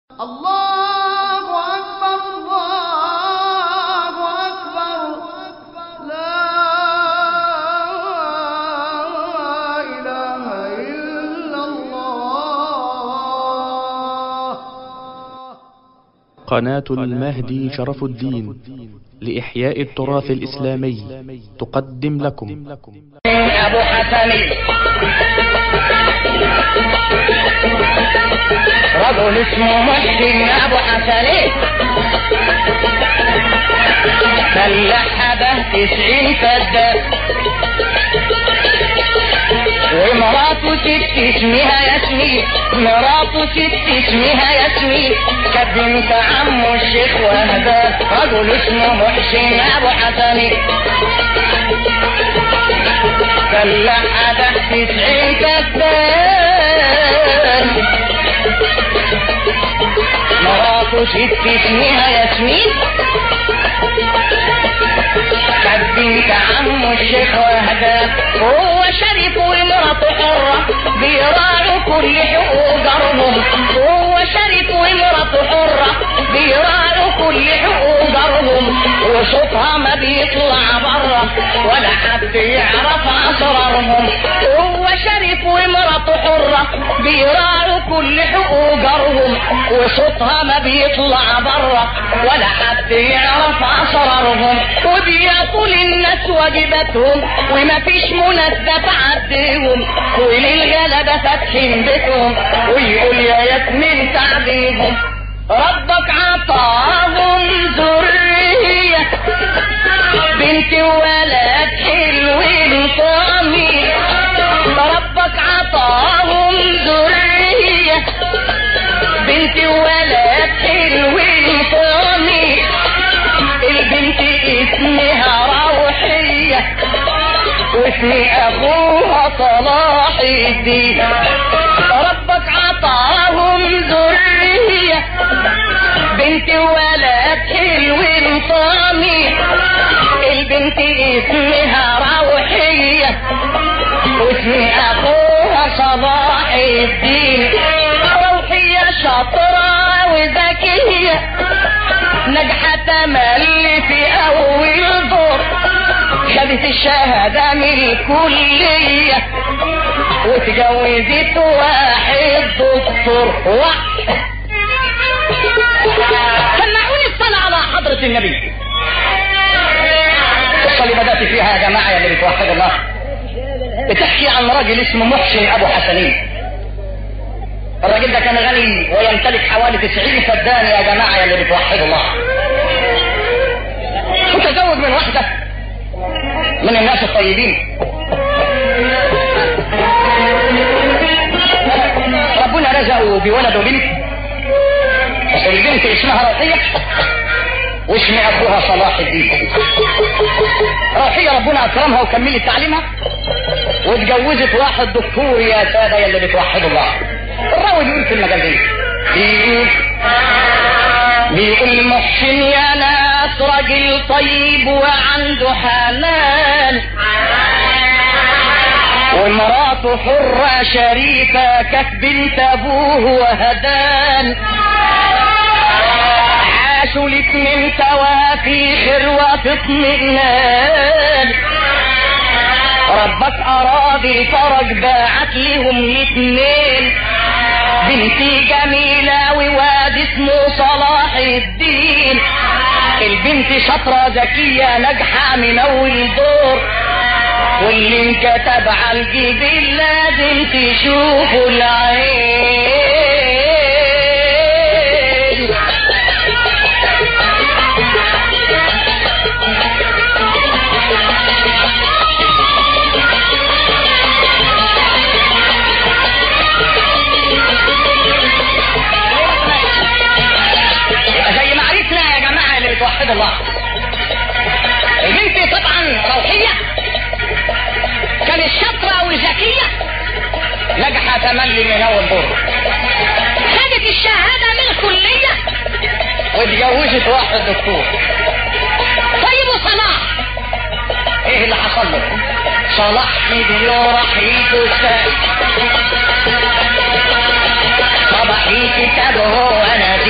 الله أكبر الله أكبر لا إله إلا الله قناة المهدي شرف الدين لإحياء التراث الإسلامي تقدم لكم أبو حسن رجل اسمه محسن أبو حسن فلاح به تسعين فدان ومراته ست اسمها ياسمين مراته ست اسمها ياسمين كانت بنت عمه الشيخ وهدان رجل اسمه محسن ابو حسن فلاح به تسعين فدان مراته ست اسمها ياسمين كانت بنت عمه الشيخ وهدان هو شريف ومراته حرة بيراعوا كل حقوق جارهم هو شريف ومراته حرة بيراعوا كل حقوق جارهم وصوتها ما بيطلع بره ولا حد يعرف اسرارهم هو شريف ومراته حرة بيراعوا كل حقوق جارهم وصوتها ما بيطلع بره ولا حد يعرف اسرارهم وبياكل الناس واجباتهم وما فيش مناسبة تعديهم وللغلبة فاتحين بيتهم ويقول يا ياسمين تعديهم ربك عطاهم ذرية بنت ولد حلوين طامي ربك عطاهم ذرية بنت ولد حلوين طامي البنت اسمها روحية واسم اخوها صلاح الدين ربك عطاهم ذرية بنت ولد حلو طامي البنت اسمها روحية واسم اخوها صلاح الدين روحية شاطرة وذكية نجحة تملي في اول دور خدت الشهادة من الكلية واتجوزت واحد دكتور واحد سمعوني الصلاة على حضرة النبي القصة اللي بدأت فيها يا جماعة يا اللي بتوحد الله بتحكي عن راجل اسمه محسن أبو حسنين الراجل ده كان غني ويمتلك حوالي 90 فدان يا جماعة يا اللي بتوحد الله وتزوج من واحدة من الناس الطيبين ربنا رزقه بولد وبنت البنت اسمها روحية واسم اخوها صلاح الدين روحية ربنا اكرمها وكملت تعليمها واتجوزت واحد دكتور يا سادة يا اللي بتوحدوا الله الراوي بيقول في المجال ده بيقول بيقول محسن يا ناس راجل طيب وعنده حنان ومراته حرة شريفة كانت بنت ابوه وهدان عاشوا الاتنين سوا في خلوة اطمئنان ربك اراد الفرج باعت لهم الاتنين بنتي جميلة وواد اسمه صلاح الدين البنت شاطرة ذكية ناجحة من أول دور واللي انكتب على الجبين لازم تشوفه العين زي ما عرفنا يا جماعة اللي بتوحد الله البنت طبعا روحية كانت شاطرة وذكية نجحت تملي من اول دور خدت الشهادة من الكلية واتجوزت واحد دكتور طيب وصلاح ايه اللي حصل له صلاح فيديو رحيل استاذ صباحي كتابه وانا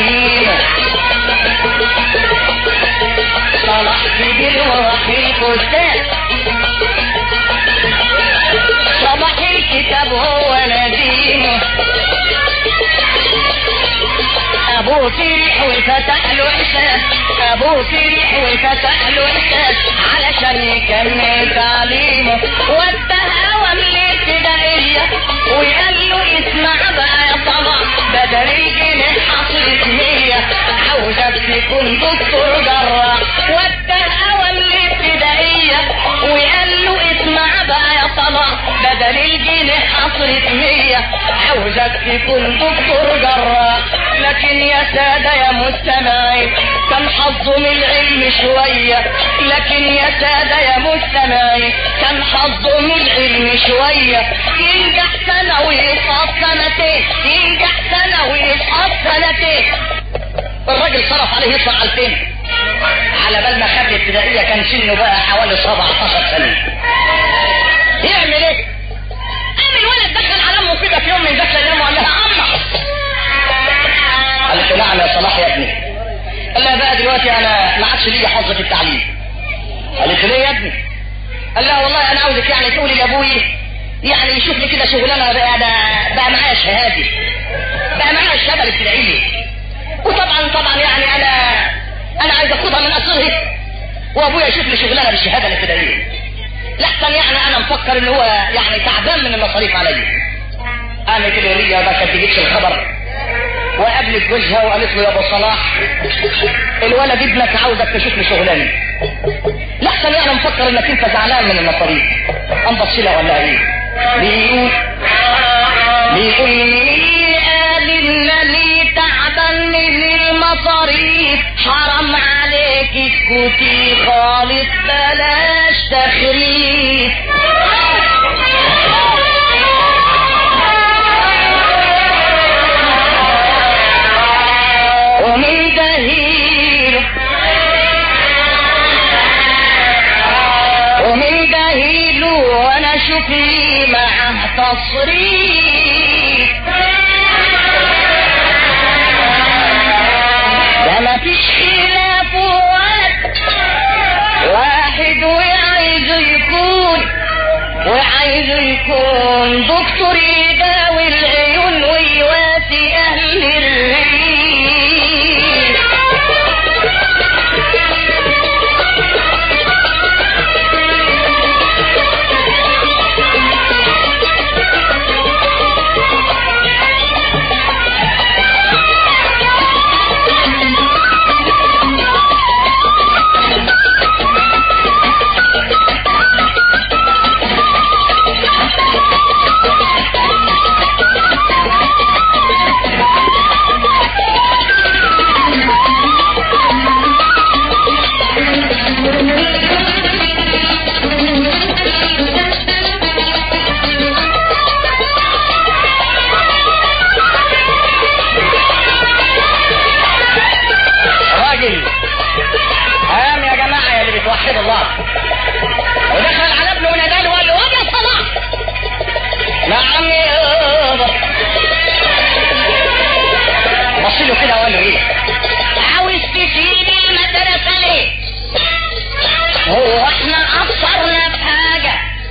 ابوه سريح وفتح له حساب ابوه سريح وفتح له حساب علشان يكمل تعليمه ودها ولا ابتدائية وقال له اسمع بقى يا طبع بدل الجنيه حصلت مية عاوزك تكون دكتور جراح ودها ولا ابتدائية وقال له اسمع بقى يا طبع بدل الجنيه حصلت مية عاوزك تكون دكتور جراح لكن يا سادة يا مستمعين كان حظه من العلم شوية لكن يا سادة يا مستمعين كان حظه من العلم شوية ينجح سنة ويسقط سنتين ينجح سنة ويسقط سنتين الراجل صرف عليه يدفع 2000 على بال ما خد الابتدائية كان سنه بقى حوالي 17 سنة يعمل ايه؟ قام الولد دخل على امه كده في يوم من ذاك الايام وقال لها اما قالت له نعم يا صلاح يا ابني قال لها بقى دلوقتي انا ما عادش ليا حظ في التعليم قالت له ليه يا ابني قال لها والله انا عاوزك يعني تقولي لابوي يعني يشوف لي كده شغلانه بقى ده بقى معايا شهادي بقى معايا الشهاده الابتدائيه وطبعا طبعا يعني انا انا عايز اخدها من اصله وابويا يشوف لي شغلانه بالشهاده الابتدائيه لحسن يعني انا مفكر ان هو يعني تعبان من المصاريف عليا قامت الولية ما كانت تجيبش الخبر وقابلت جوزها وقالت له يا ابو صلاح الولد ابنك عاوزك تشوف لي شغلانه لحسن يعني مفكر انك انت زعلان من المصاريف قام بص لها ولا ايه بيقول بيقول لي قال انني تعبان من المصاريف حرام عليك اسكتي خالص بلاش تخريف ومن دهيل ومن دهيل وانا اشوف لي معه تصريف ده ما فيش خلاف ولا واحد وعايز يكون وعايز يكون دكتور يداوي العيون ويواسي اهل الريف راجل قام يا جماعة يا اللي بتوحد الله ودخل على ابنه وناداله وقال له واد يا صلاح نعم يابا بص له كده وقال له ايه عاوز تسيب المدرسة ليه هو احنا قصرنا في حاجة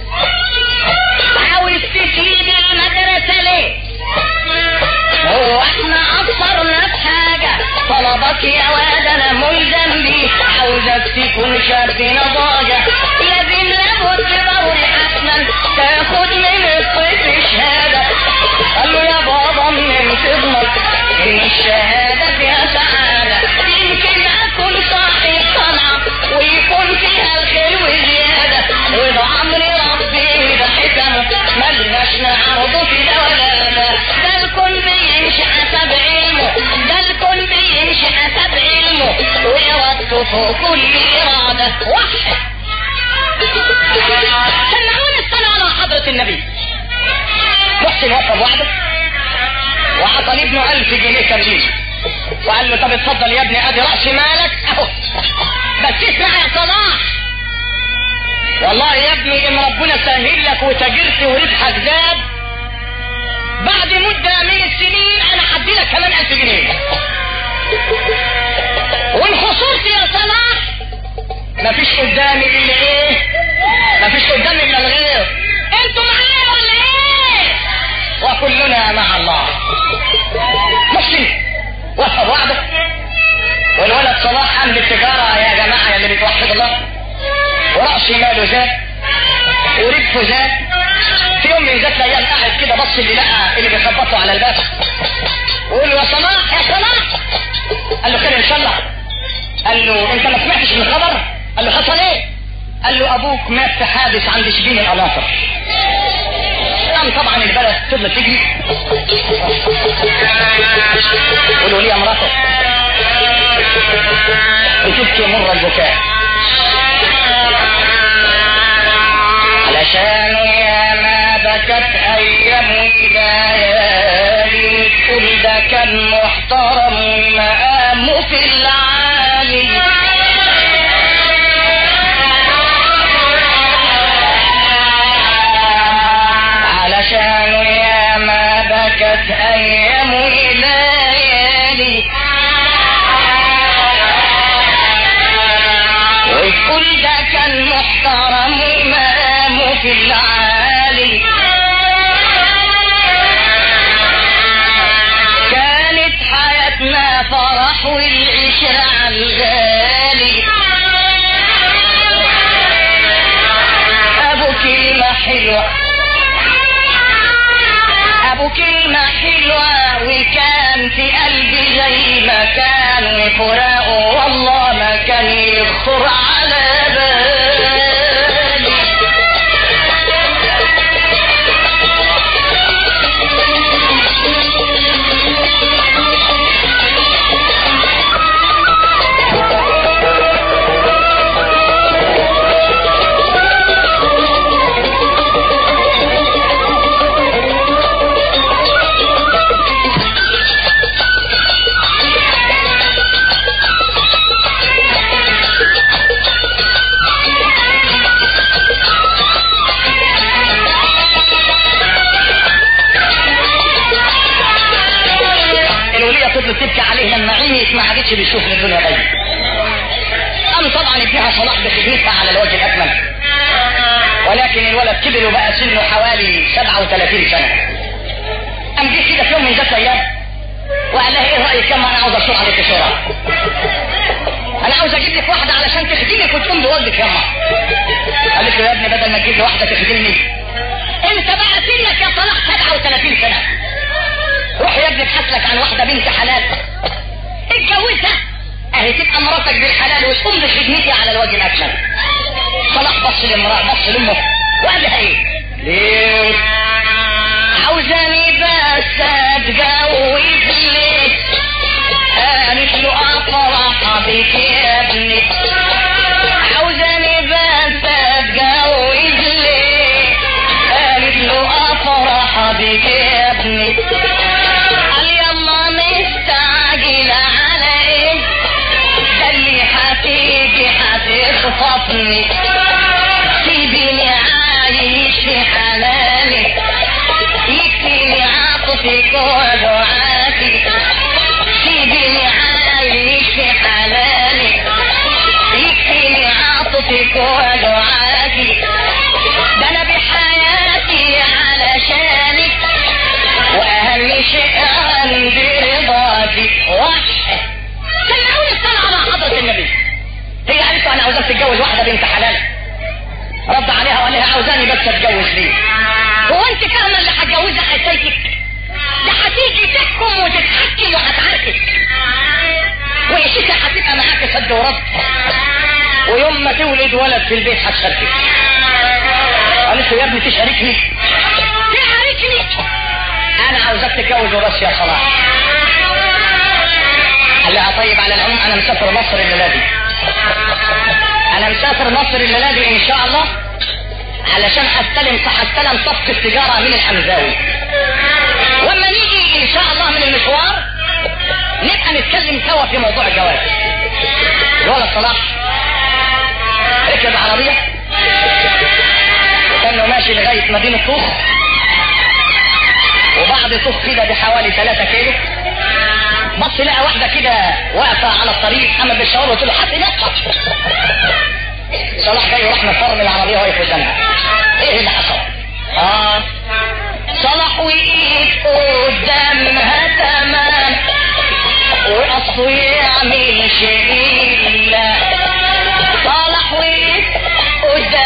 عاوز تسيب المدرسة ليه هو احنا قصرنا في حاجة طلبك يا واد انا ملزم بيه عاوزك تكون شاب نضاجة لازم لابد ضروري حتما تاخد من الطفل شهادة قال له يا بابا من تضمن ان الشهادة فيها سعادة يمكن اكون صاحب صنعة ويكون فيها الخير وزيادة وده امر ربي ده حكمه ملناش نعرضه في ده ولا لا ده الكون بيمشي حسب علمه ده الكون بيمشي حسب علمه وإرادته فوق كل إرادة وحد سمعوني الصلاة على حضرة النبي محسن وقف وحده وعطى لابنه ألف جنيه كرجيل وقال له طب اتفضل يا ابني ادي رأس مالك اهو بس اسمع يا صلاح والله يا ابني ان ربنا سهل لك وتجرت وربحك زاد بعد مدة من السنين انا هدي لك كمان الف جنيه وان خسرت يا صلاح مفيش قدامي الا ايه مفيش قدامي الا الغير انتوا معايا ولا ايه وكلنا مع الله مسلم وقف وعده راس ماله زاد وربحه زاد في يوم من ذات الايام قاعد كده بص اللي لقى اللي بيخبطوا على الباب ويقول له يا صلاح يا صلاح قال له خير ان شاء الله قال له انت ما سمعتش من الخبر قال له حصل ايه قال له ابوك مات في حادث عند شبين القناطر قام طبعا البلد فضلت تجري قولوا لي يا مراته بتبكي مر البكاء علشان يا ما بكت ايام ليالي كل ده كان محترم مقامه في العالي علشان يا ما بكت ايام ليالي وكل ده كان محترم ومقامه في العالي كانت حياتنا فرح والعشرة عالغالي ابو كلمة حلوة ابو كلمة حلوة وكان في قلبي زي ما كان وفراقه والله ما كان يخطر على بالي الولية فضلت تبكي عليه لما عيني ما عادتش بيشوف الدنيا غير قام طبعا ابنها صلاح بخدمتها على الوجه الاكمل ولكن الولد كبر وبقى سنه حوالي 37 سنه قام جه كده في يوم من ذات الايام وقال لها ايه رايك كم انا عاوز اشور عليك بسرعه انا عاوز اجيب لك واحده علشان تخدمك وتقوم بواجبك يما قالت له يا ابني بدل ما تجيب لي واحده تخدمني انت بقى سنك يا صلاح 37 سنه روح يا ابني ابحث لك عن واحده بنت حلال اتجوزها اهي تبقى مراتك بالحلال وتقوم بخدمتي على الوجه الاكمل صلاح بص لامراه بص لامه وقال لها ايه؟ ليه؟ عاوزاني بس اتجوز ليه؟ قالت له افرح بك يا ابني عاوزاني بس اتجوز ليه؟ قالت له افرح بك يا ابني قال يلا مستعجل على ايه ده اللي هتيجي هتخطفني سيبيني عايش في حلالي يكفيني عطفك ودعاتي سيبيني عايش في حلالي يكفيني عطفك ودعاتي ده انا بحياتي علشانك واهم شيء عندي رضاكي وحشه سمعوني الصلاة على حضرة النبي هي قالت له انا عاوزاك تتجوز واحدة بنت حلال رد عليها وقال لها عاوزاني بس اتجوز ليه هو انت فاهمة اللي هتجوزها حسيتك ده هتيجي تحكم وتتحكم وهتعرفك وعيشتها هتبقى معاك سد ورد ويوم ما تولد ولد في البيت هتشاركك قالت له يا ابني تشاركني تشاركني انا عاوزك تتجوز وبس يا صلاح قال لها طيب على العموم انا مسافر مصر الليله دي انا مسافر مصر الليله دي ان شاء الله علشان استلم هستلم صفقه تجاره من الحمزاوي واما نيجي ان شاء الله من المشوار نبقى نتكلم سوا في موضوع الجواز الولد صلاح ركب عربيه وكانه ماشي لغايه مدينه طوخ وبعد طوخ كده بحوالي 3 كيلو بص لقى واحدة كده واقفة على الطريق أما بالشعور وتقول له حد نفسك صلاح جاي وراح مفر من العربية واقف قدامها إيه اللي حصل؟ آه صلاح وقف قدامها تمام وقصده يعمل شيء لا صلاح وقف قدام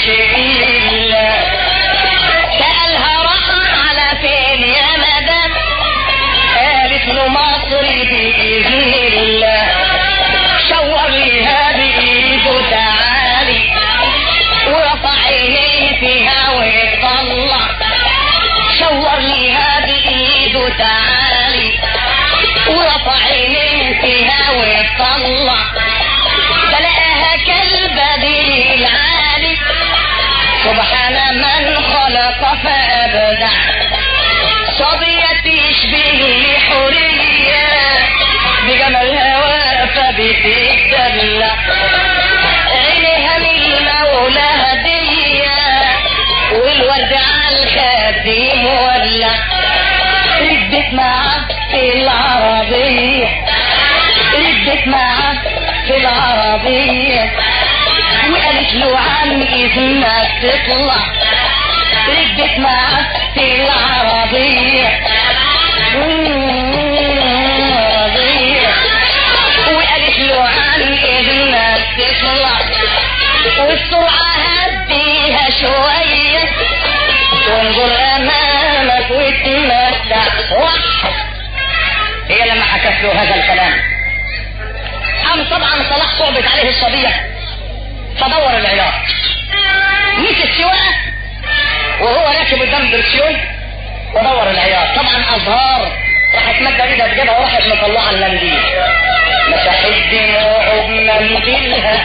بإذن الله سألها راح على فين يا مدام قالت له مصر بإذن الله شور ليها بإيده تعالي ورفع عينيه فيها ويطلع شور ليها بإيده تعالي ورفع عينيه فيها ويطلع بلاقاها كلبة بالعالي سبحان من خلق فأبدع صبية تشبه حورية بجمالها واقفة بتتدلع عينيها للمولى هدية والورد على الخد مولع ردت معاه في العربية ردت معاه في العربية وقالت له عن إذنك تطلع ردت معاه في العربية عربية وقالت له عن إذنك تطلع والسرعة هديها شوية وانظر أمامك وتمتع وح هي لما حكت له هذا الكلام قام طبعا صلاح صعبت عليه الصبية فدور العيار مسك سواقه وهو راكب قدام درسيون ودور العيار طبعا ازهار راحت مادة ايدها بجيبها وراحت مطلعة المنديل مسحت دموعه بمنديلها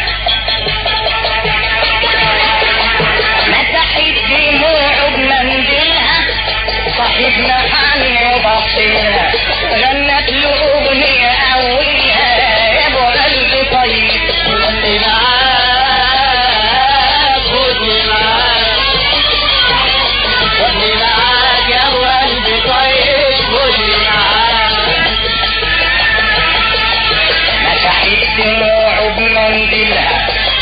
مسحت دموعه بمنديلها صاحبنا حامي وبصيلها غنت له اغنية اولها يا ابو قلبي طيب خدني معاك خدني معاك خدني معاك يا ابو قلبي طيب خدني معاك مسحت دموعه بمنديلها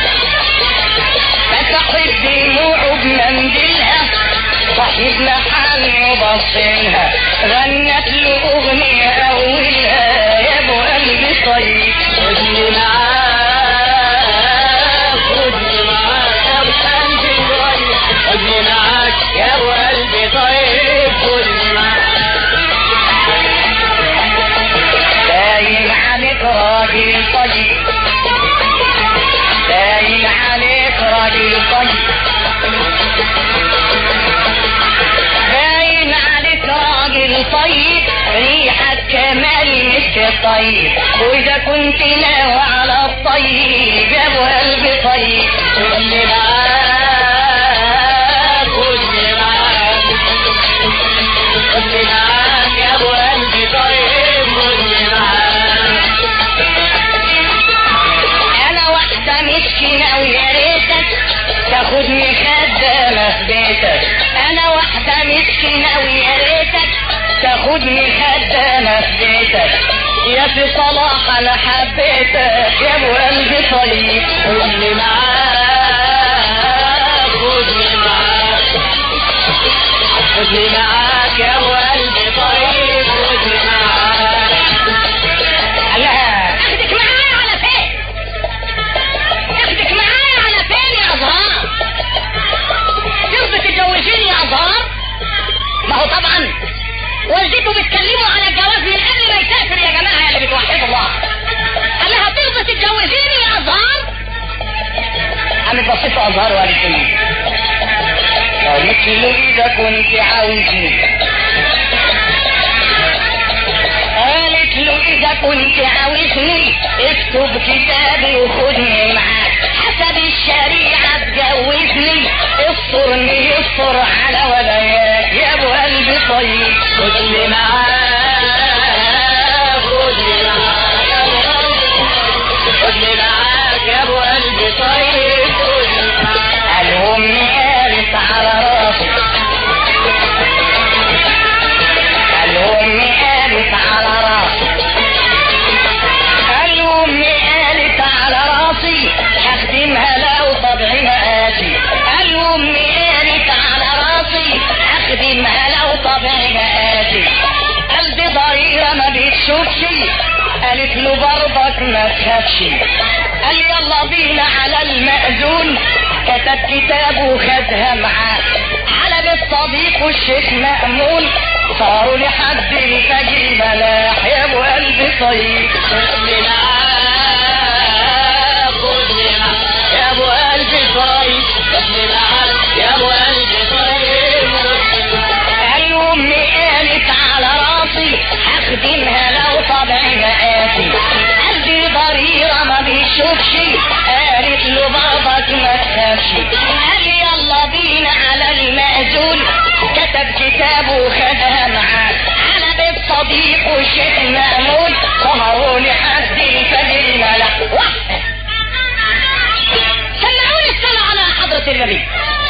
مسحت دموعه بمنديلها صاحبنا حامي وبصيلها غنت له اغنية اولها يا ابو قلبي طيب خدني معاك خدني معاك يا ابو قلبي طيب خدني معاك يا ابو قلبي طيب خدني معاك باين عليك راجل طيب باين عليك راجل طيب باين عليك راجل طيب ريحك كمال مسك طيب واذا كنت ناوي على الطيب يا ابو قلبي طيب خدني معاك خدني معاك خدني معاك يا ابو قلبي طيب خدني معاك انا واحدة مسكينة ويا ريتك تاخدني خدامة في بيتك انا واحدة مسكينة ويا ريتك تاخدني خدامة في بيتك يا في صلاح انا حبيتك يا ابو قلبي طيب خدني معاك خدني معاك خدني معاك يا ابو قلبي طيب خدني معاك الله اخدك معايا على فين اخدك معايا على فين يا ازهار ترضى تتجوزيني يا ازهار ما هو طبعا والدته بتكلموا على الجواز من قبل ما يسافر يا جماعه اللي بتوحدوا الله قال لها ترضى تتجوزيني يا ازهار قامت بصيت له ازهار وقالت لي قالت له اذا كنت عاوزني قالت له اذا كنت عاوزني اكتب كتابي وخدني معاك حسب الشريعة تجوزني استرني استر على ولاياك يا ابو قلبي طيب خدني معاك خدني معاك يا أبو قلبي طيب. خدني معاك يا ابو قلبي طيب خدني معاك قال امي قالت على راسي قال امي قالت على راسي قال امي قالت على راسي هخدمها لو طبعي مقاسي قال امي قالت على راسي هخدمها لو طبعي مقاسي قال دي ضريرة ما بتشوفش قالت له برضك ما تخافش قال يلا بينا على المأذون كتب كتاب وخدها معاه على بيت صديقه الشيخ مأمون صاروا لحد الفجر ملاح يا ابو قلبي طيب خذني معاك خذني معاك يا ابو قلبي طيب خذني معاك يا ابو قلبي طيب قال امي قالت على راسي هخدمها لو طبعها قاسي قلبي ضريرة ما بيشوفش قالت له بابك ما تخافش قال يلا بينا على المأذون كتب كتاب وخدها معاه على بيت صديقه الشيخ مأمون سهروا لحد الفجر ملح واحد سمعوني الصلاة على حضرة النبي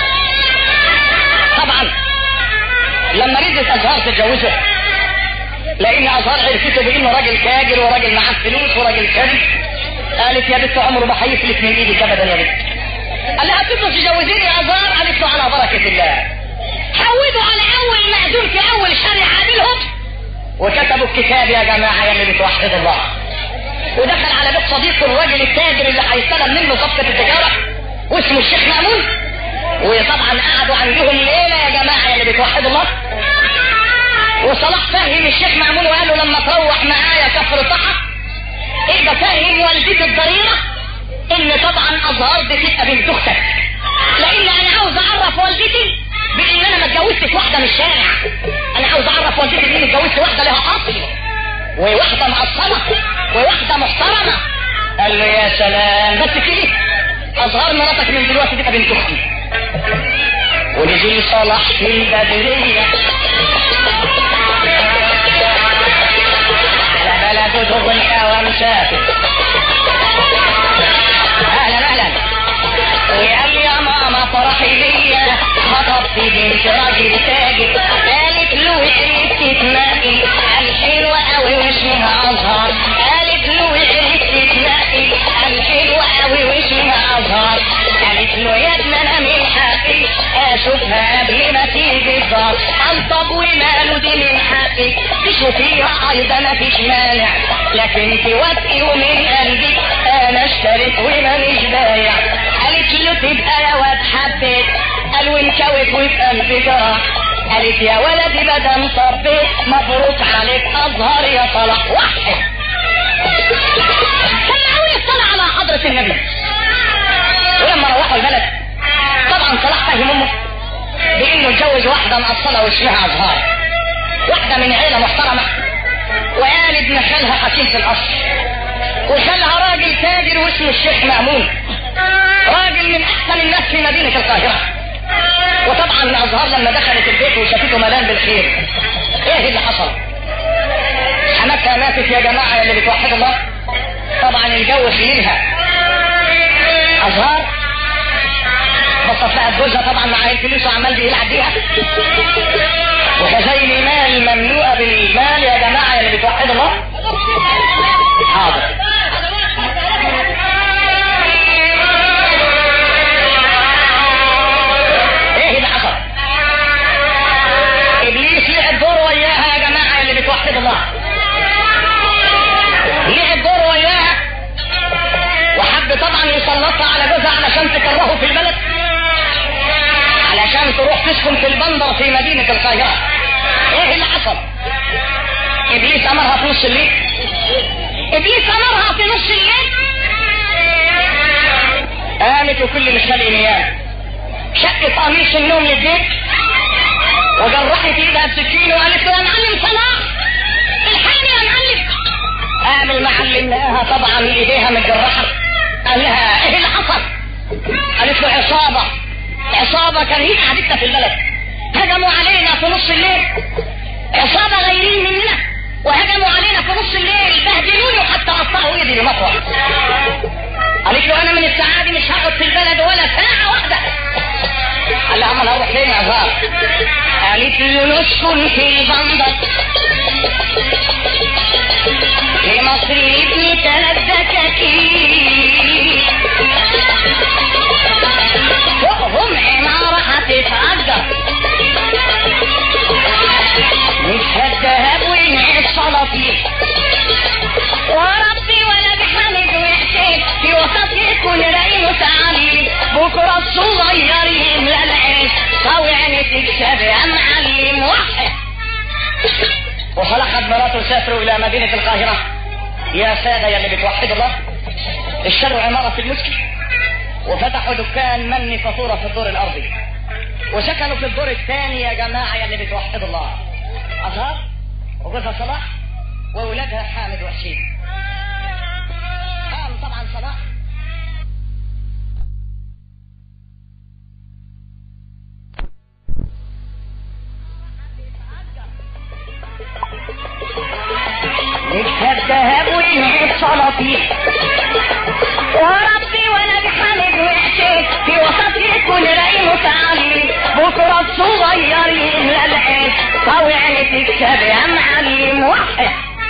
طبعا لما ريدت ازهار تتجوزه لان ازهار عرفته بانه راجل تاجر وراجل معاه فلوس وراجل كذب قالت يا بنت عمره ما هيفلت من ايدك ابدا يا بنت قال لها تبقى تجوزيني يا ازهار قالت له على بركه الله حودوا على اول مأذون في اول شارع عاملهم وكتبوا الكتاب يا جماعه يا اللي بتوحد الله ودخل على بيت صديقه الراجل التاجر اللي هيستلم منه صفقه التجاره واسمه الشيخ مأمون وطبعا قعدوا عندهم ليله يا جماعه يا اللي بتوحدوا الله وصلاح فهم الشيخ مأمون وقال له لما تروح معايا كفر طحا ابقى فاهم والدتي الضريره ان طبعا ازهار دي تبقى بنت اختك لان انا عاوز اعرف والدتي بان انا ما اتجوزتش واحده من الشارع انا عاوز اعرف والدتي باني اتجوزت واحده لها اصل وواحده مقصره وواحده محترمه قال له يا سلام بس كده ازهار مراتك من دلوقتي تبقى بنت اختي ونجي صلاح في البدريه على بلد دغنى ومسافر اهلا اهلا وقال يا ماما فرحي بيا خطبت بنت راجل تاجر قالت له عرفت تنقي قال حلوة قوي واسمها ازهار قالت له عرفت تنقي قال حلوة قوي واسمها ازهار قالت له يا ابن انا من حقي اشوفها قبل ما تيجي الدار قال طب وماله دي من حقك تشوفيها ايضا مفيش مانع لكن توافقي ومن قلبي انا اشتريت ومانيش بايع قالت له تبقى يا واد حبيت قال وانكوت وفي قلبي جرح قالت يا ولدي مدام صبيت مبروك عليك ازهر يا صلاح واحد سمعوني الصلاة على حضرة النبي ولما روحوا البلد طبعا صلاح فهم امه بانه اتجوز واحده مقصله واسمها ازهار واحده من عيله محترمه وقال ابن خالها حكيم في الاصل وخالها راجل تاجر واسمه الشيخ مأمون راجل من احسن الناس في مدينه القاهره وطبعا ازهار لما دخلت البيت وشافته ملان بالخير ايه اللي حصل حماتها ماتت يا جماعه يا اللي بتوحدوا الله طبعا الجو خليلها ازهار بصت لها جوزها طبعا مع الفلوس وعمال بيلعب بيها وخزين المال مملوءه بالمال يا جماعه اللي بتوحدوا الله حاضر ايه اللي حصل ابليس لعب دور وياها يا جماعه اللي بتوحد الله لعب دور وياها وحب طبعا يسلطها على جوزها علشان تكرهه في البلد علشان تروح تسكن في البندر في مدينة القاهرة ايه اللي حصل ابليس امرها في نص الليل ابليس امرها في نص الليل قامت وكل مش لاقي نيام شقت قميص النوم للبيت وجرحت ايدها بسكين وقالت له يا معلم صلاح الحقني يا معلم قام المعلم لقاها طبعا ايديها متجرحه قال لها ايه اللي حصل؟ قالت له عصابه عصابه كارهين قعدتنا في البلد هجموا علينا في نص الليل عصابه غايرين مننا وهجموا علينا في نص الليل بهدلوني وحتى قطعوا ايدي بمطوه قالت له انا من الساعه دي مش هقعد في البلد ولا ساعه واحده قال لها امال هروح فين يا زهر قالت له نسكن في البندر لمصر ابني ثلاث دكاكين فوقهم عمارة هتتأجر مش الذهب ونعيش سلاطين وربي ولا بحمد وحسين في وسط يكون رأيه تعليم بكرة الصغير يملى العيش طوي عيني تكسب يا معلم وحي وصلحت مراته سافروا إلى مدينة القاهرة يا سادة يا اللي بتوحدوا الله اشتروا عمارة في المسك وفتحوا دكان من فاتورة في الدور الأرضي وسكنوا في الدور الثاني يا جماعة يا اللي بتوحدوا الله أزهار وجوزها صلاح وأولادها حامد وحسين قام طبعا صلاح نكسب ذهب ونعيش سلاطين وربي وانا بحمد وحسين في وسط يكون رأيه تعليم بكرة الصغير يملى العين طوعني تكسب يا معلم وحي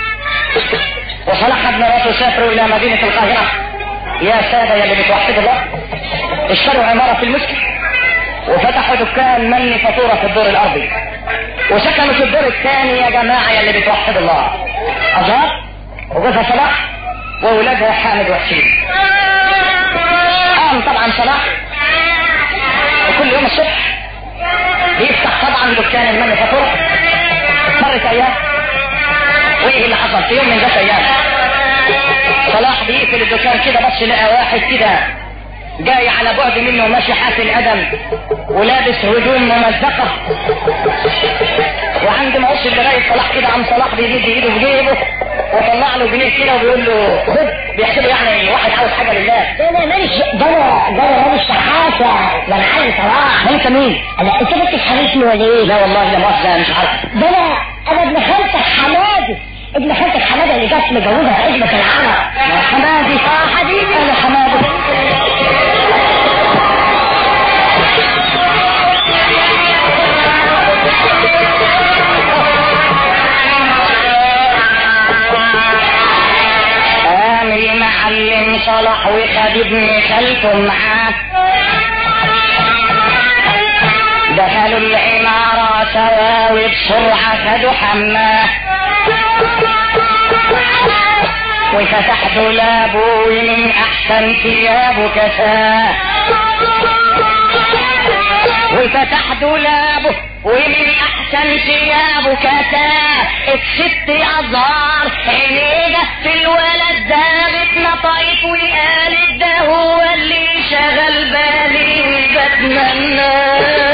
وصلحت مراته سافروا الى مدينة القاهرة يا سادة يا اللي بتوحد الله اشتروا عمارة في المسك وفتحوا دكان من فاتورة في الدور الارضي وسكنوا في الدور الثاني يا جماعة يا اللي بتوحد الله أزهار وجوزها صلاح وأولادها حامد وحسين قام طبعا صلاح وكل يوم الصبح بيفتح طبعا دكان المانيفاتورة مرت أيام وإيه اللي حصل في يوم من ذات أيام صلاح بيقفل الدكان كده بس لقى واحد كده جاي على بعد منه ماشي حافي القدم ولابس هدوم ممزقة وعند ما وصل لغاية صلاح كده عم صلاح بيمد ايده في جيبه وطلع له جنيه كده وبيقول له خد بيحسبه يعني واحد عاوز حاجة لله ده انا ماليش ده انا ده انا ماليش شحاتة ده انا علي صلاح انت مين؟ انا انت كنت حبيبني ولا ايه؟ لا والله لا مؤاخذة مش عارف ده انا انا ابن خالتك حمادي ابن خالتك حمادي اللي جت مجوزها في عزبة العرب يا حمادي اه حبيبي انا حمادي قام المعلم صلاح وخد ابن خالته معاه دخلوا العمارة سوا وبسرعة خدوا حماه وفتح دولابه ومن أحسن ثيابه كساه وفتح دولابه ومن أحسن ثيابه كساه الست أزهار عينيها في الولد زاغت نطقت وقالت ده هو اللي شغل بالي بتمناه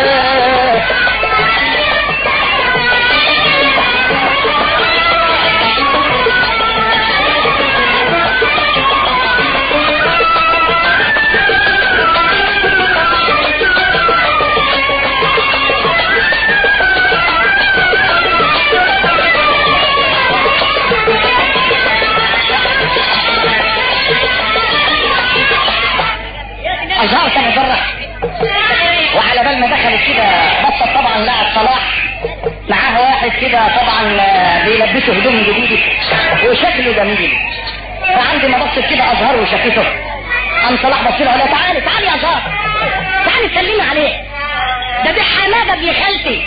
أزهار كان يجرح وعلى بال ما دخلت كده بصت طبعا لقت صلاح معاه واحد كده طبعا آه، بيلبسه هدوم جديدة وشكله جميل فعند ما بصت كده أزهار وشافته قام صلاح بص له قال له تعالي تعالي يا أزهار تعالي سلمي عليه ده دي حمادة ابن خالتي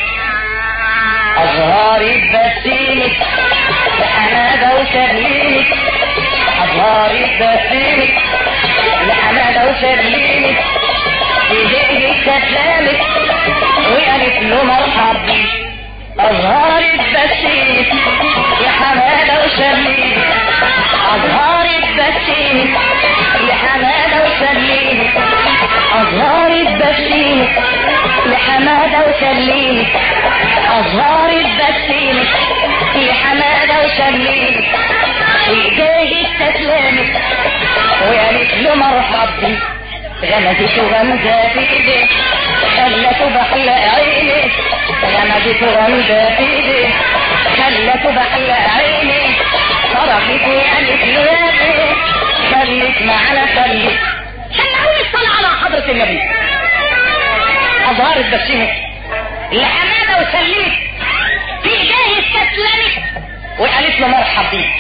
أزهار بسيمك لحمادة وسليمك أزهار بسيمك لحمادة وسليمك إيديه استسلامك وقالت له مرحب بيك أزهار بسيمك لحمادة وسليمك أزهار بسيمك لحمادة وسليمك أزهار بسيمك لحمادة وسليمك أزهار بسيمك لحمادة وسليمك إيديه استسلامك وقالت له مرحب بيك غمزت غمزة في ايديه خلته بحلق عيني غمزت غمزة في ايديه خلته بحلق عيني صرخت وقالت له يا بيه خليك معانا خليك خلوني الصلاة على حضرة النبي أظهرت بسيمك لحمادة وسليت في ايديه استسلمت وقالت له مرحب بيك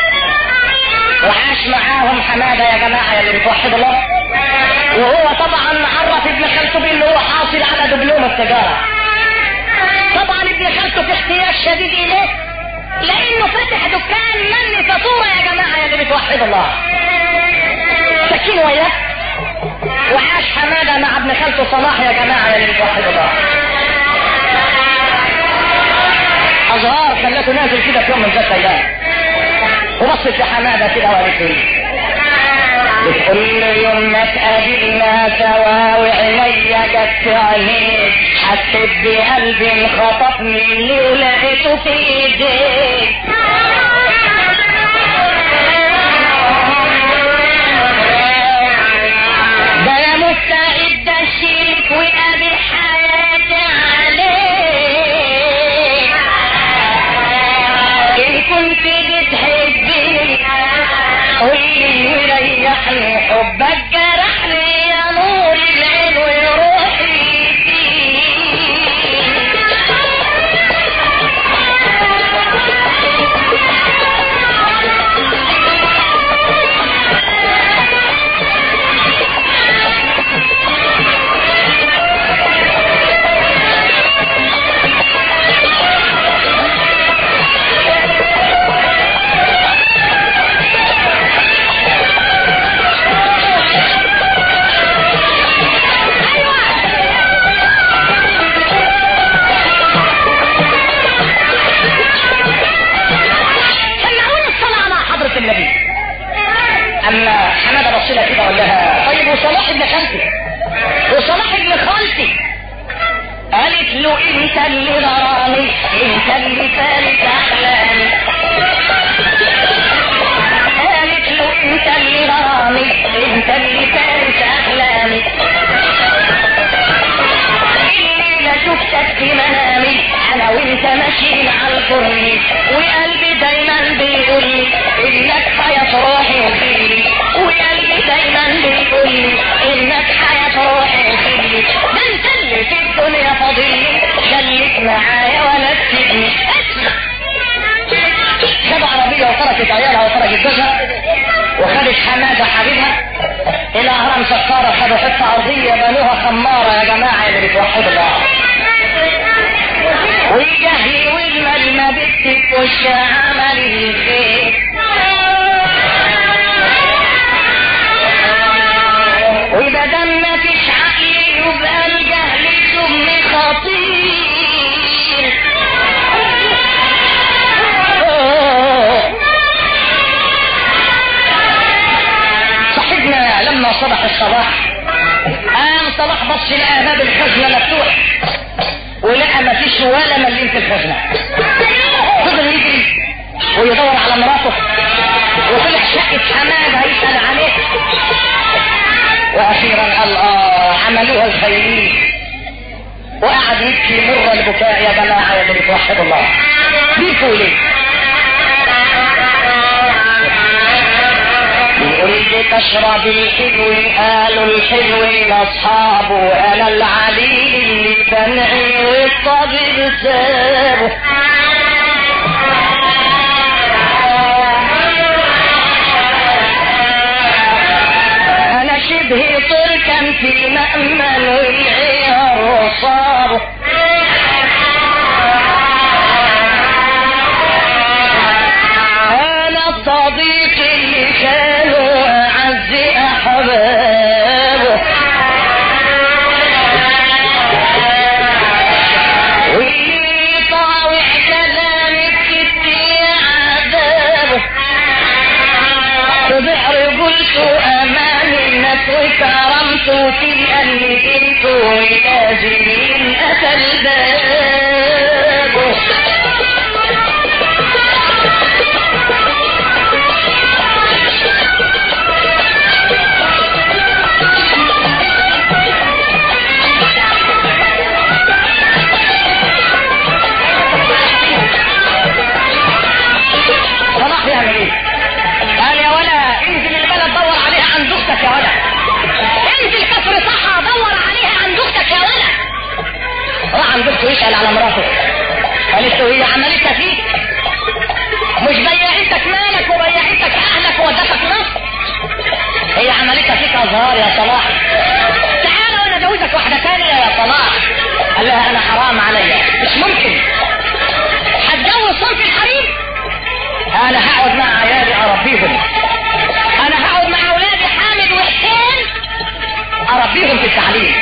وعاش معاهم حمادة يا جماعة اللي بتوحد الله وهو طبعا عرف ابن خالته بانه هو حاصل على دبلوم التجارة طبعا ابن خالته في احتياج شديد اليه لانه فتح دكان من فاتورة يا جماعة اللي بتوحد الله عايشين وياه وعاش حمادة مع ابن خالته صلاح يا جماعة يا اللي بتوحدوا الله أزهار خلته نازل كده في يوم من ذات أيام وبصت لحمادة كده وقالت له بكل يوم ما تقابلنا سوا وعينيا جت في عينيك حسيت بقلبي انخطفني اللي ولقيته في ايديك ده انا مستعد اشيلك وابي حياتي عليك ان كنت بتحبني قولي وريحني حبك جرحني يا نور العين وروحي سمعوني الصلاة مع حضرة النبي أما حمادة بص لها كده وقال لها طيب وصلاح ابن خالتي وصلاح ابن خالتي قالت له انت اللي غرامي انت اللي فارس احلامي قالت له انت اللي غرامي انت اللي فارس احلامي الليلة شفتك في منامي انا وانت ماشيين على الكورنيش وقلبي دايما بيقول لي انك حياة روحي وفيلي وقلبي دايما بيقول لي انك حياة روحي وفيلي ده انت اللي في الدنيا فاضلي خليك معايا ولا تسيبني اسمع خدوا عربية وتركت عيالها وتركت جوزها وخدت حمادة حبيبها إلى أهرام سكارة خدوا حتة أرضية بنوها خمارة يا جماعة اللي بتوحدوا الله والجهل والمال ما بتكوش عمل الخير وإذا دام مفيش عقل يبقى الجهل ثم خطير صاحبنا لما صبح الصباح قام صلاح بص لقى باب الخزنه مفتوح ولقى مفيش ولا مليم في الخزنه فضل يجري ويدور على مراته وطلع شقة حماد هيسأل عليه واخيرا قال اه عملوها الخيرين وقعد يبكي مر البكاء يا جماعه يا اللي بتوحدوا الله بيكوا ليه؟ بيقول لي تشرب الحلو قالوا الحلو لاصحابه انا العليل اللي بنعي والطبيب سابه انا شبه تركا في مأمن والعيار صابه انا الصديق اللي كانوا اعز احبابه واللي طاوع كلامك كتير عذابه ببحر قلت امان الناس وكرمت في اللي انت ولازمين اتى بابه صلاح يعمل ايه؟ قال يا ولا انزل البلد دور عليها عند اختك يا ولا انزل كفر صحة دور عليها عند اختك يا ولا مشغول في التعليم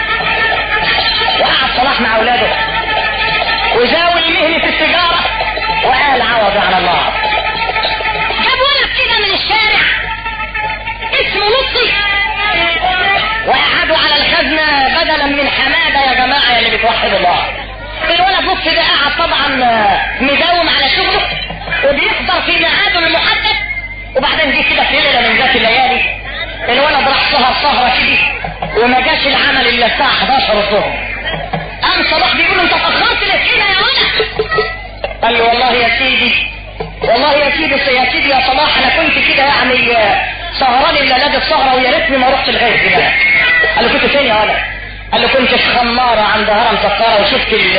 وقعد صلاح مع اولاده وزاوي المهنة في التجارة وقال عوض على الله جاب ولد كده من الشارع اسمه لطفي وقعدوا على الخزنة بدلا من حمادة يا جماعة يا اللي بتوحد الله الولد لطفي ده قاعد طبعا مداوم على شغله وبيحضر في ميعاده المحدد وبعدين جه كده في ليلة من ذات الليالي الولد راح سهر سهرة كده وما جاش العمل الا الساعة 11 الظهر قام صلاح بيقول له انت اتأخرت ليه كده يا ولد قال له والله يا سيدي والله يا سيدي يا سيدي يا صلاح انا كنت كده يعني سهران الا لاد السهره ويا ريتني ما رحت الغير كده قال له كنت فين يا ولد؟ قال له كنت في خماره عند هرم سكاره وشفت ال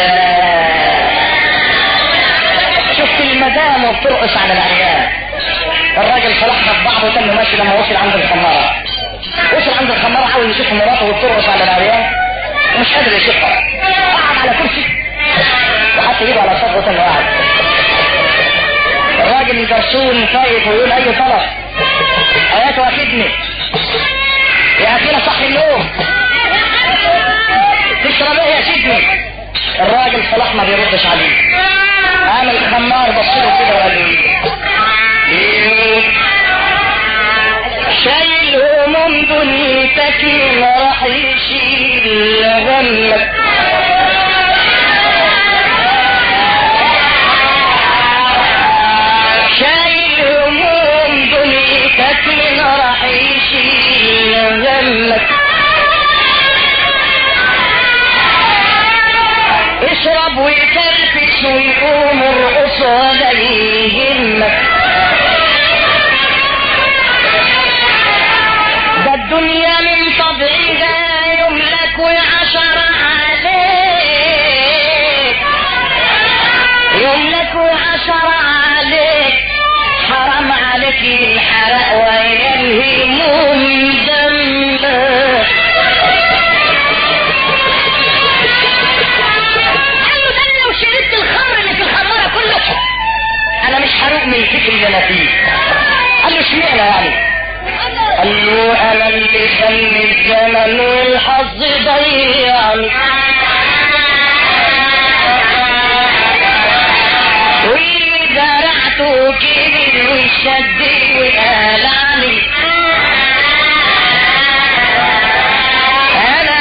شفت المدام وبترقص على العيال الراجل صلاح خد بعضه وكان ماشي لما وصل عند الخماره وصل عند الخماره عاوز يشوف مراته وبترقص على العيال ومش قادر يشوفها قعد على كرسي وحط ايده على صدره كان واحد الراجل الجرسون فايق ويقول اي طلب ايات واخدني يا اخينا صح النوم تشرب ايه يا سيدني الراجل صلاح ما بيردش عليه قام الخمار بص له كده وقال له إيه؟ شايل هموم دنيتك ما راح يشيل همك شايل هموم دنيتك من راح يشيل همك اشرب ويفرفش ويقوم ارقص ولا يهمك ده الدنيا من طبعها يملك وعشر عليك يملك وعشر عليك حرام عليك الحرق ويلهمهم دمك قال له ده أنا لو شربت الخمر اللي في الخمارة كله انا مش هروق من الفكر اللي انا فيه قال له اشمعنى يعني قال له انا اللي خلي الزمن والحظ ضيعني واللي زرعته كبر والشد وقال علي انا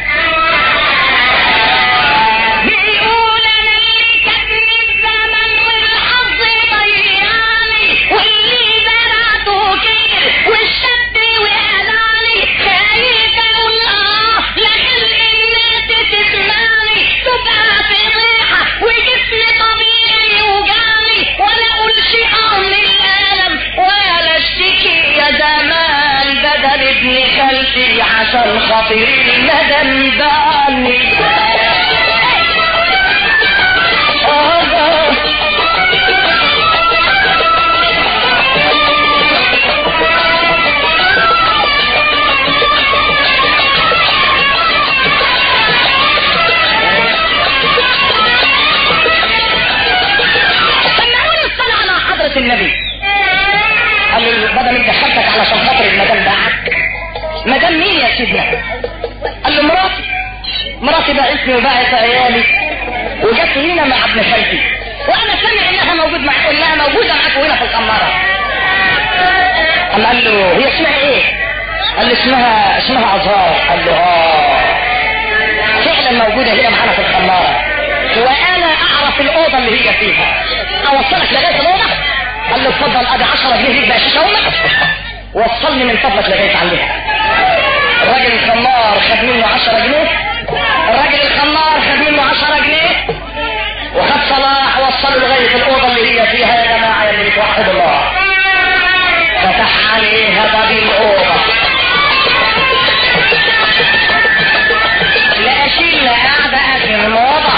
بيقول انا اللي كتم الزمن والحظ ضيعني واللي زرعته كتير والشد وقلعني خايف اقول اه لخلق الناس تسمعني تبقى فضيحه وجسمي طبيعي يوجعني ولا اقول شيء من الالم ولا اشتكي يا زمان بدل ابن خالتي عشان خاطر الندم بعني آه. سمعوني الصلاة على حضرة النبي قال له بدل انت خدتك علشان خاطر المدام باعك مدام مين يا سيدنا قال له مراتي مراتي باعتني وباعت عيالي وجت هنا مع ابن خالتي وانا سامع انها موجود مع انها موجوده معاك هنا في الخماره قام قال له هي اسمها ايه قال له اسمها اسمها ازهار قال له اه فعلا موجوده هنا معانا في الخماره وانا اعرف الاوضه اللي هي فيها اوصلك لغايه الاوضه قال له اتفضل ادي 10 جنيه ليك بقى شيشه امك وصلني من فضلك لغايه عندها الراجل الخمار خد منه 10 جنيه الراجل الخمار خد منه 10 جنيه وخد صلاح وصله لغايه الاوضه اللي هي فيها يا جماعه اللي بتوحد الله فتح عليها باب الاوضه لا اشيل لا قاعده اخر موضه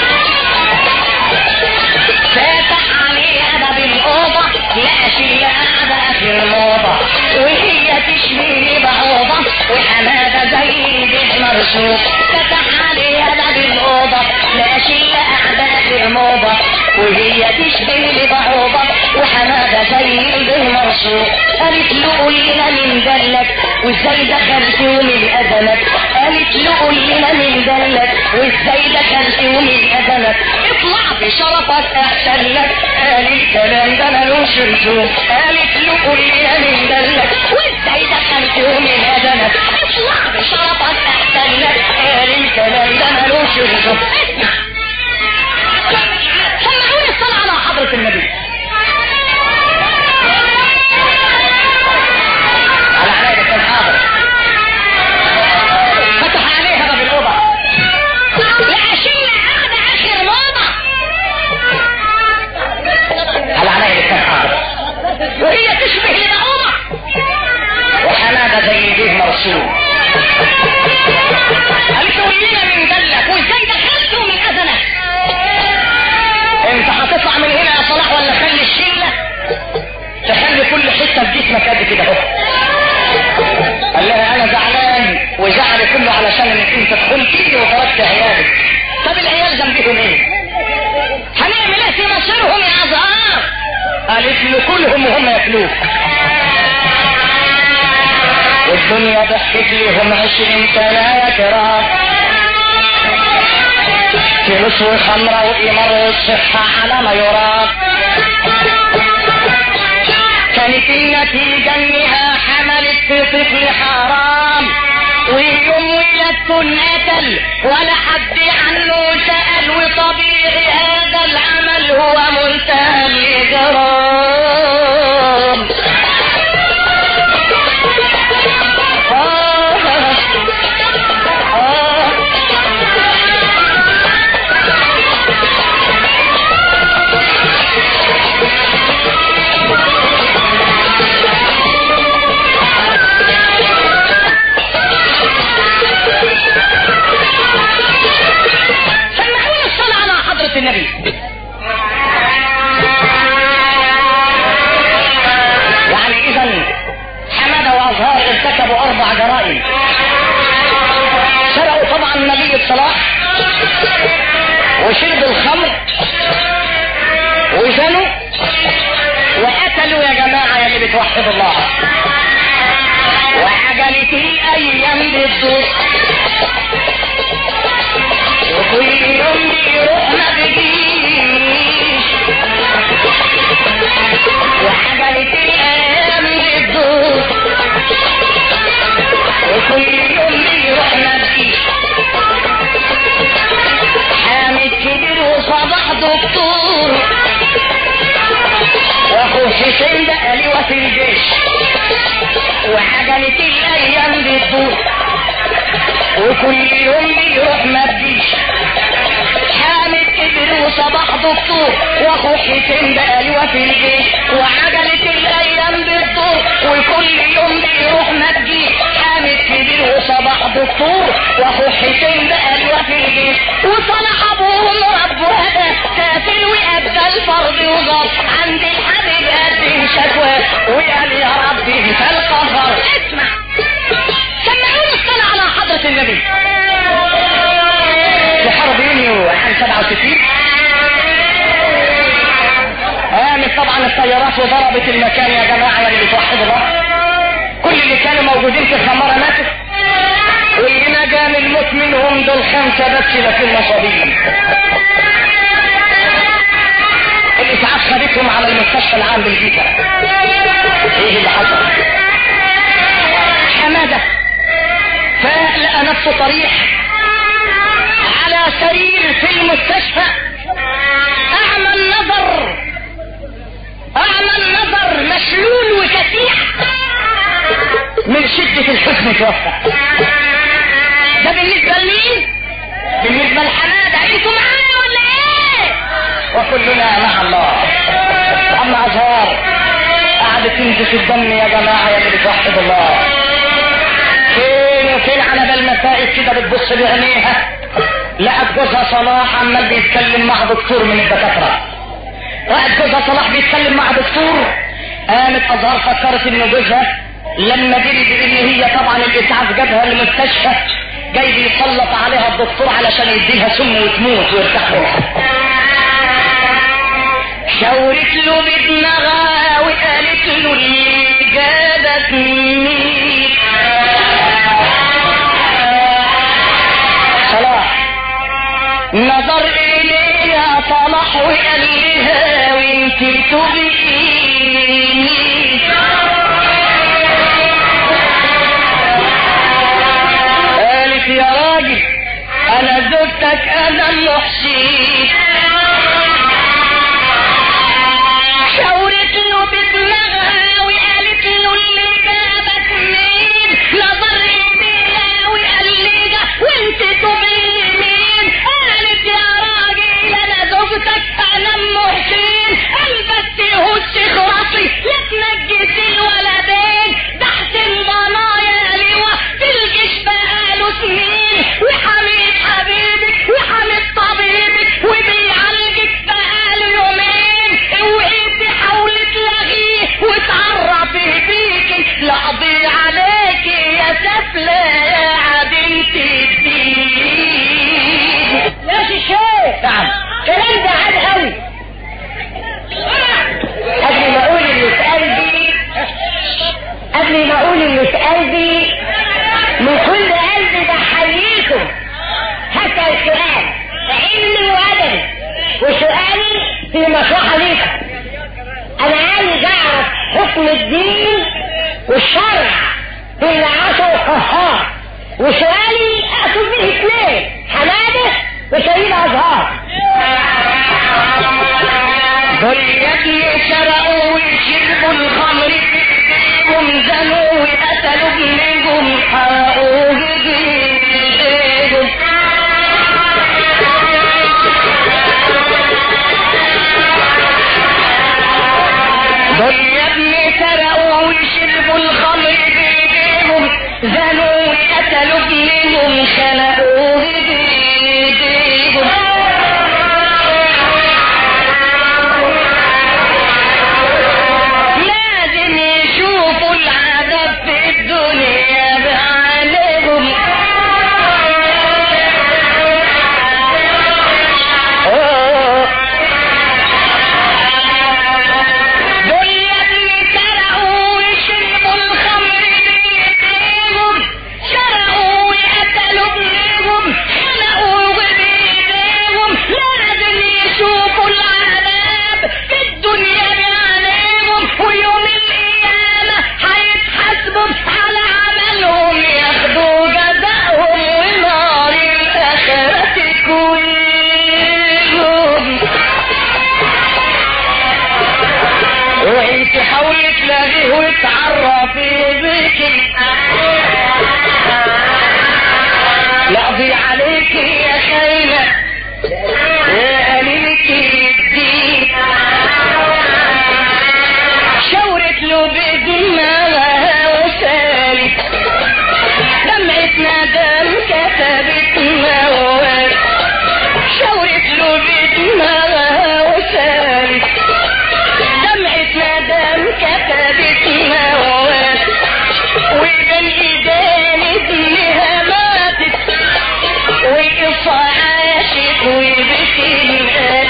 فاتح عليها باب الاوضه لا اشيل لا قاعده اخر موضه وهي تشبه بعوضه وحماده زي البيت مرسوم فتح عليها باب الاوضه لا اشيل لا قاعده اخر موضه وهي تشبه بعوضه وحماده زي البيت مرسوم السوق قالت له قول لنا مين دلك وازاي دخلت ومين اذنك قالت له قول لنا مين دلك وازاي دخلت ومين اذنك اطلع بشرفك احسن لك قال الكلام ده ملوش رسوم قالت له قول لنا مين دلك وازاي دخلت ومين اذنك اطلع بشرفك احسن لك قال الكلام ده ملوش رسوم اسمع سمعوني الصلاة على حضرة النبي على عيني كان حاضر فتح عليها باب الأوضة العشية قاعدة آخر موضة على عيني كان حاضر وهي تشبه لبعوضة وحمادة زي بيه مرسوم قالت له لينا من دلك وازاي دخلتوا من أذنك انت هتطلع من هنا يا صلاح ولا خلي الشله تخلي كل حته في جسمك قد كده اهو قال لها انا زعلان وزعلي كله علشان انك انت دخلتي وتركت عيالك طب العيال ذنبهم ايه؟ هنعمل ايه في مصيرهم يا ازهار؟ قالت له كلهم وهم ياكلوك والدنيا ضحكت لهم عشرين سنة كرام فلوس وخمرة وإمر والصحة على ما يرام كانت النتيجة انها حملت في طفل حرام ويوم ولادته انقتل ولا حد عنه سأل وطبيعي هذا العمل هو منتهى الإجرام آه آه سمعونا الصلاة على حضرة النبي يعني اذا حمادة وازهار ارتكبوا اربع جرائم سرقوا طبعا نبي الصلاح وشربوا الخمر وزنوا وقتلوا يا جماعة يا اللي بتوحدوا الله وعجلت الايام بالدور وكل يوم بيروح ما بيجيش وحجلت الايام بالدور وكل يوم بيروح ما بيجيش حامد كبير وصباح دكتور واخو حسين بقى لواء في الجيش وعجلت الايام بتدور وكل يوم بيروح ما بيجيش حامد كبر وصباح دكتور واخو حسين بقى لواء في الجيش وعجلت الايام بتدور وكل يوم بيروح ما تجيش حامد كبر وصباح دكتور واخو حسين بقى لواء في الجيش وصلح ابوهم ربه هدى كافر وابدى الفرض وغاب عند الحبيب قدم شكوى وقال يا ربي انت القهر اسمع سمعوني الصلاة على حضرة النبي في حرب يونيو عام 67 قامت طبعا الطيارات وضربت المكان يا جماعة يا اللي بتوحدوا الله كل اللي كانوا موجودين في الخمارة ماتوا واللي نجا من الموت منهم دول خمسة بس لكن مصابين الإسعاف خدتهم على المستشفى العام بالجيزة ايه اللي حصل حمادة فلقى نفسه طريح على سرير في المستشفى اعمى النظر اعمى النظر مشلول وكسيح من شدة الحزن توفى ده بالنسبة لمين؟ بالنسبة لحمادة انتوا معايا ولا ايه؟ وكلنا مع الله اما ازهار قعدت تنزف الدم يا جماعة يا اللي بتوحد الله فين وفين على بال مسائل كده بتبص بعينيها لقت جوزها صلاح عمال بيتكلم مع دكتور من الدكاترة لقت جوزها صلاح بيتكلم مع دكتور قامت ازهار فكرت ان جوزها لما دري بان هي طبعا الاسعاف جابها المستشفى جاي بيسلط عليها الدكتور علشان يديها سم وتموت ويرتاح روحها شاورت له بدماغها وقالت له اللي جابك مين صلاح نظر إليها صلاح وقال لها وانت تبقيني قالت يا راجل انا زوجتك انا محشي شاورت له بدماغها وقالت له اللي جابك مين نظر ايديها وقال لي وانت تبقي مين قالت يا راجل انا زوجتك انا ام حسين قلبك تهش خرافي لا تنجس الولدين تحت البنايا لواء تلجش بقاله سنين وحميد حبيبك وحميد طبيبك وبيعالجك بقاله يومين اوعي تحاولي تلاغيه وتعرفي بيكي لاقضي عليكي يا سفلة يا عديمة الدين يا شيخ نعم كلام ده عاد قوي قبل ما اقول اللي في قلبي قبل ما اقول اللي في قلبي من كل قلبي بحييكم حتى السؤال علمي وادبي وسؤالي في مصلحه ليكم انا عايز اعرف حكم الدين والشرع في اللي عاشوا القهار وسؤالي اقصد به اثنين حماده وسيد ازهار دول يا ابني سرقوا وشربوا الخمر بايديهم زنوا وقتلوا ابنهم حرقوا بايديهم دول يا ابني سرقوا وشربوا الخمر بايديهم زنوا وقتلوا ابنهم خلقوا بايديهم لازم يشوفوا العذاب في الدنيا بعينهم آه. دول يا ابني سرقوا وشربوا الخمر بإيديهم سرقوا وقتلوا ابنهم خلقوا بإيديهم لازم يشوفوا العذاب في الدنيا بعينيهم ويوم القيامة هيتحاسبوا على عملهم ياخدوا جزاءهم ونار الآخرة تكويهم اوعي تحاولي تلاقيه وتعرفي بيكي لا اقضي عليكي يا خاينة يا قليلتي الدين شاورت له بدماغها وسالت دمعة ندم كتبت موال شاورت له بدماغها وسالت دمعة ندم كتبت موال وبين ايدين ابنها ماتت والقصة عاشت وبتنقل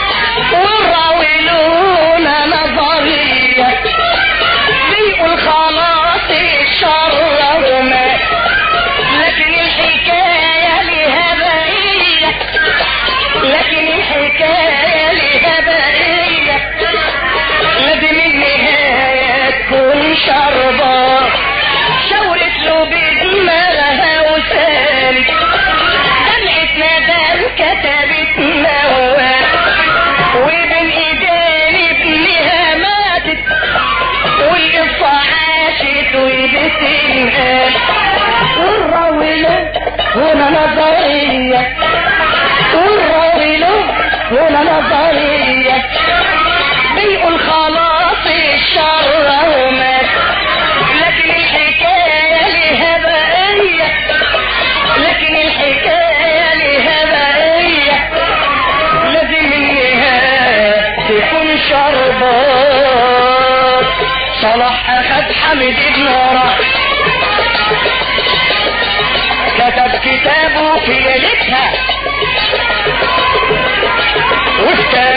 والراولون نظرية بيقول خلاص الشر مات لكن الحكاية لها بقية لكن الحكاية لها بقية لازم النهاية تكون شربة شاورت له بدماغها وسالت دمعة ندم كتبت موال وبين ايدين ابنها ماتت والقصة عاشت وبتنقال والراولة هنا نظرية والراولة هنا نظرية بيقول خلاص الشر ومات لكن الحكاية لها بقية لكن الحكاية لها بقية لازم النهاية تكون شربات صلاح أخد حمد ابن راح كتب كتابه في ليلتها وفي